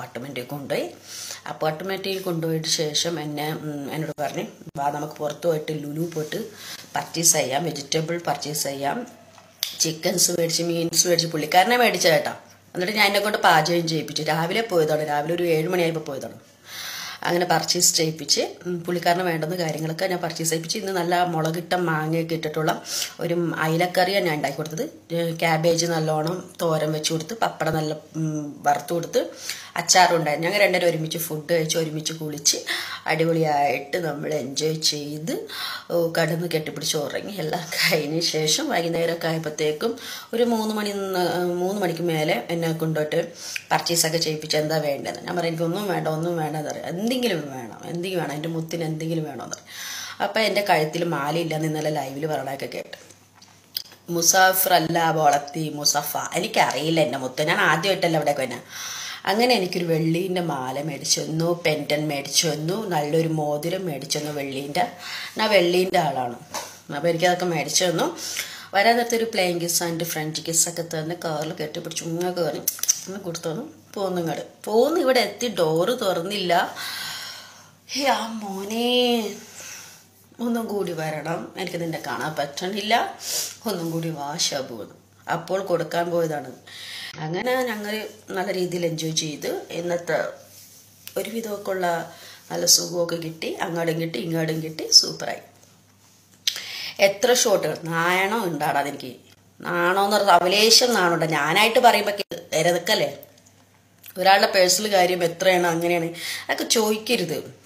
അപ്പാർട്ട്മെൻറ്റിൽ കൊണ്ടുപോയി അപ്പാർട്ട്മെൻറ്റിൽ കൊണ്ടുപോയിട്ട് ശേഷം എന്നെ ഉം, എന്നോട് പറഞ്ഞ് വാ നമുക്ക് പുറത്ത് പോയിട്ട് ലുലു പോയിട്ട് പർച്ചേസ് ചെയ്യാം വെജിറ്റബിൾ പർച്ചേസ് ചെയ്യാം ചിക്കൻസ് മേടിച്ച് മീൻസ് മേടിച്ച് പുള്ളിക്കാരനെ മേടിച്ച കേട്ടോ എന്നിട്ട് ഞാൻ എന്നെ കൊണ്ട് പാചകം ചെയ്യിപ്പിച്ചു രാവിലെ പോയതാണ് രാവിലെ ഒരു ഏഴ് മണിയായപ്പോൾ പോയതാണ് അങ്ങനെ പർച്ചേസ് ചെയ്യിപ്പിച്ച് ഉം, പുള്ളിക്കാരന് വേണ്ടുന്ന കാര്യങ്ങളൊക്കെ ഞാൻ പർച്ചേസ് ചെയ്യിപ്പിച്ച് ഇന്ന് നല്ല മുളകിട്ട മാങ്ങയൊക്കെ ഇട്ടിട്ടുള്ള ഒരു അയിലക്കറിയാണ് ഞാൻ ഉണ്ടാക്കി കൊടുത്തത് ഏഹ് ക്യാബേജ് നല്ലോണം തോരൻ വെച്ച് കൊടുത്ത് പപ്പടം നല്ല ഉം, വറുത്ത് കൊടുത്ത് അച്ചാറുണ്ടായിരുന്നു ഞങ്ങൾ രണ്ടുപേരും ഒരുമിച്ച് ഫുഡ് കഴിച്ച് ഒരുമിച്ച് കുളിച്ച് അടിപൊളിയായിട്ട് നമ്മൾ എൻജോയ് ചെയ്ത് ഓ, കടന്ന് കെട്ടിപ്പിടിച്ച് ഉറങ്ങി എല്ലാം കഴിഞ്ഞ ശേഷം വൈകുന്നേരമൊക്കെ ആയപ്പോഴത്തേക്കും ഒരു മൂന്ന് മണി ന്ന്- മൂന്ന് മണിക്ക് മേലെ എന്നെ കൊണ്ടുപോയിട്ട് പർച്ചേസൊക്കെ ചെയ്യിപ്പിച്ച് എന്താ വേണ്ടതെന്ന് ഞാൻ പറയും എനിക്കൊന്നും വേണ്ട ഒന്നും വേണ്ട എന്ന് പറയും എന്തെങ്കിലും വേണം എന്തെങ്കിലും വേണം എൻ്റെ മുത്തിന് എന്തെങ്കിലും വേണമെന്ന് പറയും അപ്പം എൻ്റെ കഴുത്തിൽ മാലയില്ലെന്ന് ഇന്നലെ ലൈവിൽ പറയണതൊക്കെ കേട്ട് മുസാഫർ അല്ല വളർത്തി മുസഫ എനിക്കറിയില്ല എൻ്റെ മുത്ത് ഞാൻ ആദ്യമായിട്ടല്ല അവിടെ തന്നെ അങ്ങനെ എനിക്കൊരു വെള്ളീൻ്റെ മാല മേടിച്ചു തന്നു പെൻറ്റൻ മേടിച്ചു തന്നു നല്ലൊരു മോതിരം മേടിച്ചു തന്നു വെള്ളീൻ്റെ ഞാൻ വെള്ളീൻ്റെ ആളാണ് അപ്പോൾ എനിക്കതൊക്കെ മേടിച്ചു തന്നു വരാൻ നേരത്തെ ഒരു പ്ലെയിൻ കിസ് ആൻഡ് ഫ്രഞ്ച് കിസ്സൊക്കെ തന്നെ കാറിൽ കെട്ടിപ്പിടിച്ചു ഉമ്മ കയറി ഒന്ന് കൊടുത്തു തന്നു പോന്നു ഇങ്ങോട്ട് പോന്ന് ഇവിടെ എത്തി ഡോറ് തുറന്നില്ല ഹേ ആ മോനെ ഒന്നും കൂടി വരണം എനിക്ക് നിന്നെ കാണാൻ പറ്റണില്ല ഒന്നും കൂടി വാ ഷബുന്ന് അപ്പോൾ കൊടുക്കാൻ പോയതാണ് അങ്ങനെ ഞങ്ങൾ നല്ല രീതിയിൽ എൻജോയ് ചെയ്ത് ഇന്നത്തെ ഒരുവിധമൊക്കെ ഉള്ള നല്ല സുഖമൊക്കെ കിട്ടി അങ്ങോട്ടും കിട്ടി ഇങ്ങോട്ടും കിട്ടി സൂപ്പറായി എത്ര ഷോട്ടുകൾ നായണം ഉണ്ടാടാ എനിക്ക് നാണോ എന്ന് പറഞ്ഞാൽ അവലേശം നാണുണ്ട് ഞാനായിട്ട് പറയുമ്പോൾ ഇരക്കല്ലേ ഒരാളുടെ പേഴ്സണൽ കാര്യം എത്രയാണ് അങ്ങനെയാണ് അതൊക്കെ ചോദിക്കരുത്